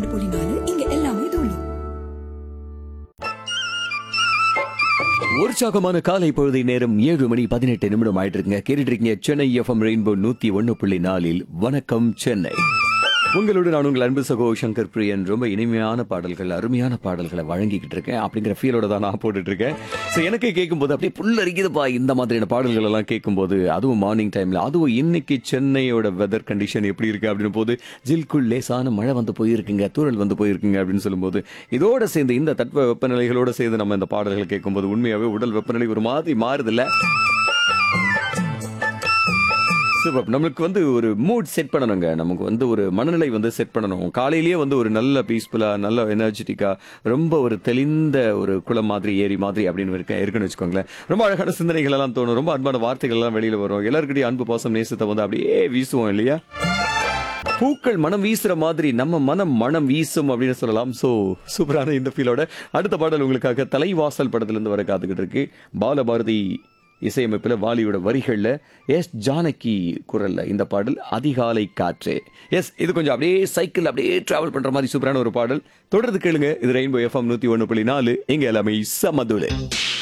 ரெண்டு புள்ளி நாலு இங்க எல்லாமே தூளி உற்சாகமான காலை பொழுதை நேரம் ஏழு மணி பதினெட்டு நிமிடம் ஆயிட்டு இருக்குங்க கேட்டுட்டு இருக்கீங்க சென்னை எஃப்எம் ரெயின்போ நூத்தி ஒன்னு புள்ளி நாலில் வணக்கம் சென்னை உங்களோட நான் உங்கள் அன்பு சகோ சங்கர் பிரியன் ரொம்ப இனிமையான பாடல்கள் அருமையான பாடல்களை வழங்கிக்கிட்டு இருக்கேன் அப்படிங்கிற ஃபீலோட தான் நான் போட்டுட்டு இருக்கேன் ஸோ எனக்கு கேட்கும்போது அப்படியே புல்லரிக்குதுப்பா இந்த மாதிரியான பாடல்கள் எல்லாம் கேட்கும்போது அதுவும் மார்னிங் டைம்ல அதுவும் இன்னைக்கு சென்னையோட வெதர் கண்டிஷன் எப்படி இருக்கு அப்படின்னு போது ஜில்குள் லேசான மழை வந்து போயிருக்குங்க தூரல் வந்து போயிருக்குங்க அப்படின்னு சொல்லும்போது இதோட சேர்ந்து இந்த தட்ப வெப்பநிலைகளோட சேர்ந்து நம்ம இந்த பாடல்கள் கேட்கும்போது உண்மையாவே உடல் வெப்பநிலை ஒரு மாதிரி மாறுதில்ல சூப்பர் நம்மளுக்கு வந்து ஒரு மூட் செட் பண்ணணுங்க நமக்கு வந்து ஒரு மனநிலை வந்து செட் பண்ணணும் காலையிலேயே வந்து ஒரு நல்ல பீஸ்ஃபுல்லா நல்ல எனர்ஜெட்டிக்கா ரொம்ப ஒரு தெளிந்த ஒரு குளம் மாதிரி ஏரி மாதிரி அப்படின்னு இருக்க இருக்குன்னு வச்சுக்கோங்களேன் ரொம்ப அழகான சிந்தனைகள் எல்லாம் தோணும் ரொம்ப அன்பான வார்த்தைகள் எல்லாம் வெளியில வரும் எல்லாருக்கிட்டையும் அன்பு பாசம் நேசத்தை வந்து அப்படியே வீசுவோம் இல்லையா பூக்கள் மனம் வீசுற மாதிரி நம்ம மனம் மனம் வீசும் அப்படின்னு சொல்லலாம் சோ சூப்பரான இந்த ஃபீலோட அடுத்த பாடல் உங்களுக்காக தலைவாசல் படத்துல இருந்து வர காத்துக்கிட்டு இருக்கு பாலபாரதி இசையமைப்பில் வாலியோட வரிகள்ல எஸ் ஜானகி குரல்ல இந்த பாடல் அதிகாலை காற்று எஸ் இது கொஞ்சம் அப்படியே சைக்கிள் அப்படியே டிராவல் பண்ற மாதிரி சூப்பரான ஒரு பாடல் தொடர்ந்து கேளுங்க இது ரெயின்போ எஃப்எம் நூத்தி ஒன்று புள்ளி நாலு இங்க எல்லாமே சமதுலே